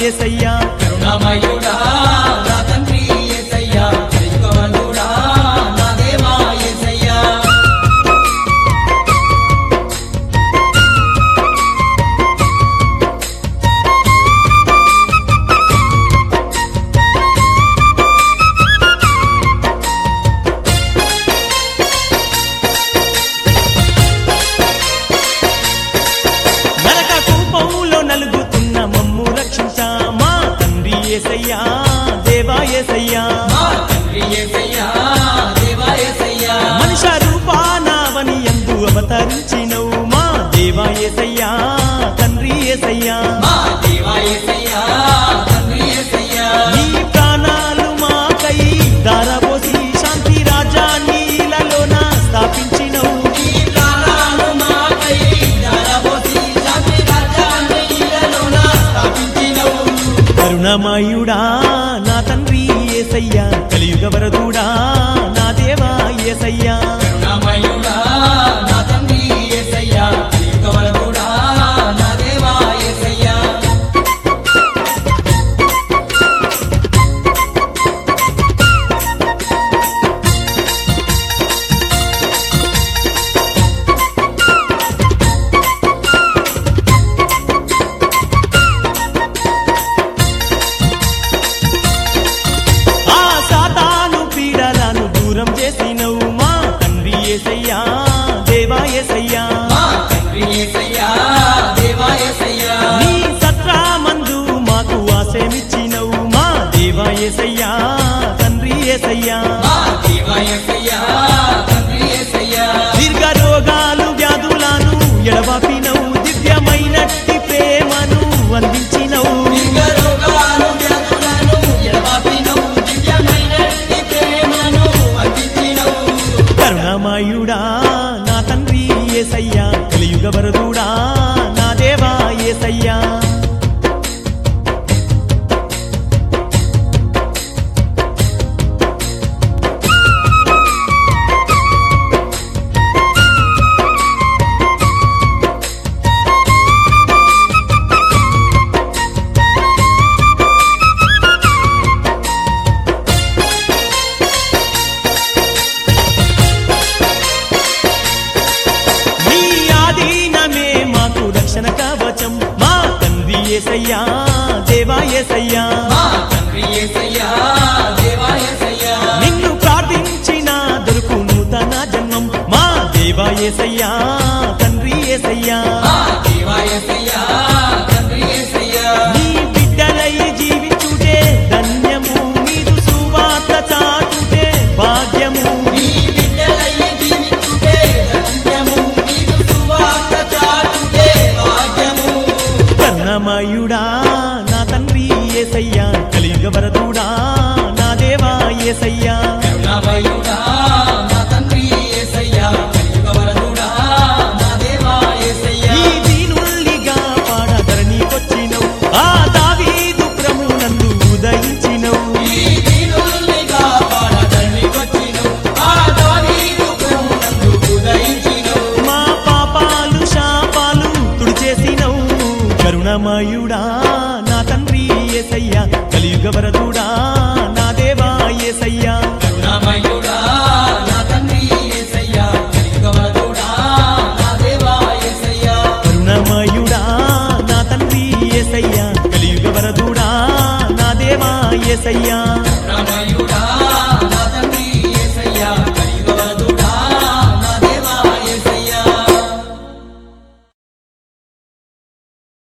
ఏసయ్యా కరుణామయుడా నా తండ్రి యేసయ్యా కలియుగవంతుడా నా దేవా యేసయ్యా నరక కూపంలో నలుగుతున్న మమ్ము రక్షించా మా తండ్రి ఏసయ్యా దేవా ఏసయ్యా మా తండ్రి యేసయ్యా దేవా యేసయ్యా మనుష రూపానావని ఎందు అవతరించినవు మా దేవా ఏసయ్యా తండ్రి ఏసయ్యా మా దేవా యేసయ్యా తండ్రి యేసయ్యా నీ ప్రాణాలు మాకై దారపోసి శాంతి రాజ్యాన్ని ఇలలోన స్థాపించినవు ఈ ప్రాణాలు మాకై ధారపోసి శాంతి రాజ్యాన్ని ఇలలోన స్థాపించినవు కరుణమయుడా నా తండ్రి ఏసయ్యా కలియుగ వరదుడా నా దేవా ఏసయ్యా కరుణామయుడా నా తండ్రి యేసయ్యా కలియుగవరదుడా నా దేవా యేసయ్యా ఆ సాతాను పీడలను దూరం చేసినవు మా తండ్రి ఏసయ్యా దేవా ఏసయ్యా మా తండ్రి యేసయ్యా దేవా యేసయ్యా నీ సత్రామందు మాకు ఆశయమిచ్చినవు మా దేవా ఏసయ్యా తండ్రి ఏసయ్యా మా దేవా యేసయ్యా తండ్రి యేసయ్యా దీర్ఘ రోగాలు వ్యాధులను ఎడబాపినవు దివ్యమైనట్టి ప్రేమను అందించినవు దీర్ఘ రోగాలు వ్యాధులను ఎడబాపినవు దివ్యమైనట్టి ప్రేమను అందించినవు కరుణమయుడా నా తండ్రి ఏసయ్యా కలియుగ వరదుడా నా దేవా ఏసయ్యా నీ ఆధీనమే మాకు రక్షణ కవచం మా తండ్రి ఏసయ్యా దేవా ఏసయ్యా మా తండ్రి యేసయ్యా దేవా యేసయ్యా నిన్ను ప్రార్థించిన దొరుకు నూతన జన్మం మా దేవా ఏసయ్యా తండ్రి ఏసయ్యా మా దేవా యేసయ్యా తండ్రి యేసయ్యా నీ బిడ్డలై జీవించుటే ధన్యము మీరు సువార్త చాటుటే భాగ్యము నీ బిడ్డలై జీవించుటే ధన్యము నీకు సువార్త చాటుటే భాగ్యము కర్ణమయుడా నా తండ్రి ఏసయ్యా కలియుగ వరదుడా నా దేవా ఏసయ్యా కరుణామయుడా నా తండ్రి యేసయ్యా కలియుగవరదుడా నా దేవా యేసయ్యా ఈ దీనుల్లిగా పాడధరణికొచ్చినవు ఆ దావీదు క్రమునందు ఉదయించినవు ఈ దీనుల్నిగా పాడధరణికొచ్చినవు. ఆ దావీదు క్రమమునందు ఉదయించినవు. మా పాపాలు శాపాలు తుడిచేసినవు కరుణమయుడా నా తండ్రి ఏసయ్యా కలియుగ వరదుడా నా దేవా ఏసయ్యా కరుణామయుడా నా తండ్రి యేసయ్యా కలియుగవరదుడా నా దేవా యేసయ్యా కరుణమయుడా నా తండ్రి ఏసయ్యా కలియుగ వరదుడా నా దేవా ఏసయ్యా